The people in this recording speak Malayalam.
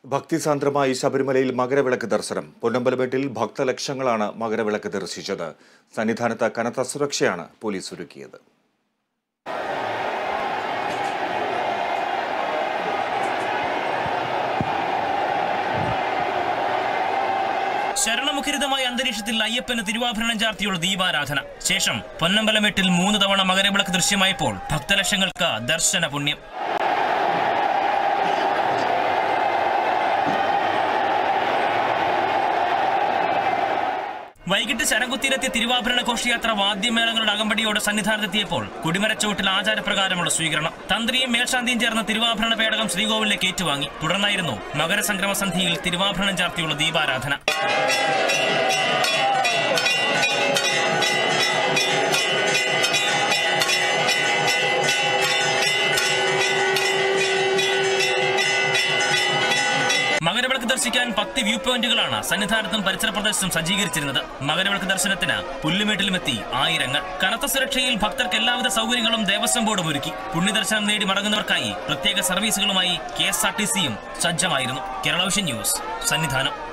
ഭക്തിസാന്ദ്രമായി ശബരിമലയിൽ മകരവിളക്ക് ദർശനം പൊന്നമ്പലമേട്ടിൽ ഭക്തലക്ഷങ്ങളാണ് മകരവിളക്ക് ദർശിച്ചത് സന്നിധാനത്ത് കനത്ത സുരക്ഷയാണ് പോലീസ് ഒരുക്കിയത് ശരണമുഖരിതമായ അന്തരീക്ഷത്തിൽ അയ്യപ്പന് തിരുവാഭരണം ചാർത്തിയുള്ള ദീപാരാധന ശേഷം പൊന്നമ്പലമെട്ടിൽ മൂന്ന് തവണ മകരവിളക്ക് ദൃശ്യമായപ്പോൾ ഭക്തലക്ഷങ്ങൾക്ക് ദർശന പുണ്യം വൈകിട്ട് ശരംകുത്തിയിലെത്തിയ തിരുവാഭരണ ഘോഷയാത്ര വാദ്യമേളങ്ങളുടെ അകമ്പടിയോടെ സന്നിധാനത്തെത്തിയപ്പോൾ കുടിമരച്ചോട്ടിൽ ആചാരപ്രകാരമുള്ള സ്വീകരണം തന്ത്രിയും മേൽശാന്തിയും ചേർന്ന് തിരുവാഭരണ പേടകം ശ്രീകോവിലേക്ക് ഏറ്റുവാങ്ങി തുടർന്നായിരുന്നു മകരസംക്രമ സന്ധിയിൽ തിരുവാഭരണം ചാർത്തിയുള്ള ദീപാരാധന മകരവിളക്ക് ദർശിക്കാൻ പത്ത് വ്യൂ പോയിന്റുകളാണ് സന്നിധാനത്തും പരിസര പ്രദേശത്തും സജ്ജീകരിച്ചിരുന്നത് മകരവിളക്ക് ദർശനത്തിന് പുല്ലുമേട്ടിലുമെത്തി ആയിരങ്ങൾ കനത്ത സുരക്ഷയിൽ ഭക്തർക്ക് എല്ലാവിധ സൗകര്യങ്ങളും ദേവസ്വം ബോർഡും ഒരുക്കി പുണ്യദർശനം നേടി മടങ്ങുന്നവർക്കായി പ്രത്യേക സർവീസുകളുമായി കെ എസ് ആർ ടി സിയും സജ്ജമായിരുന്നു കേരള വിഷൻ ന്യൂസ് സന്നിധാനം